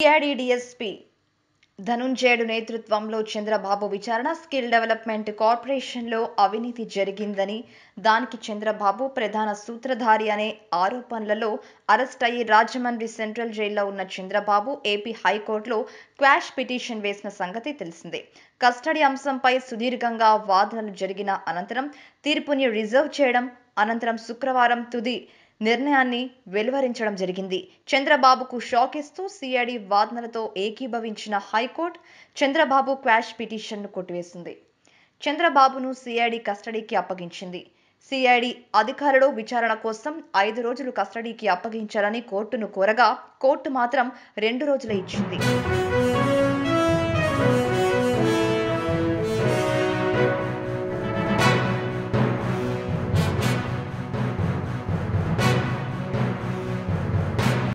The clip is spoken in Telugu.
సిఐడి డిఎస్పీ ధనుంజయుడు నేతృత్వంలో చంద్రబాబు విచారణ స్కిల్ డెవలప్మెంట్ కార్పొరేషన్లో అవినీతి జరిగిందని దానికి చంద్రబాబు ప్రధాన సూత్రధారి అనే ఆరోపణలలో అరెస్ట్ అయ్యి రాజమండ్రి సెంట్రల్ జైల్లో ఉన్న చంద్రబాబు ఏపీ హైకోర్టులో క్వాష్ పిటిషన్ వేసిన సంగతి తెలిసిందే కస్టడీ అంశంపై సుదీర్ఘంగా వాదనలు జరిగిన అనంతరం తీర్పుని రిజర్వ్ చేయడం అనంతరం శుక్రవారం తుది నిర్ణయాన్ని వెలువరించడం జరిగింది చంద్రబాబుకు షాక్ ఇస్తూ సిఐడి వాదనలతో ఏకీభవించిన హైకోర్టు చంద్రబాబు క్వాష్ పిటిషన్ను కొట్టివేసింది చంద్రబాబును సిఐడి కస్టడీకి అప్పగించింది సిఐడి అధికారులు విచారణ కోసం ఐదు రోజులు కస్టడీకి అప్పగించాలని కోర్టును కోరగా కోర్టు మాత్రం రెండు రోజులే ఇచ్చింది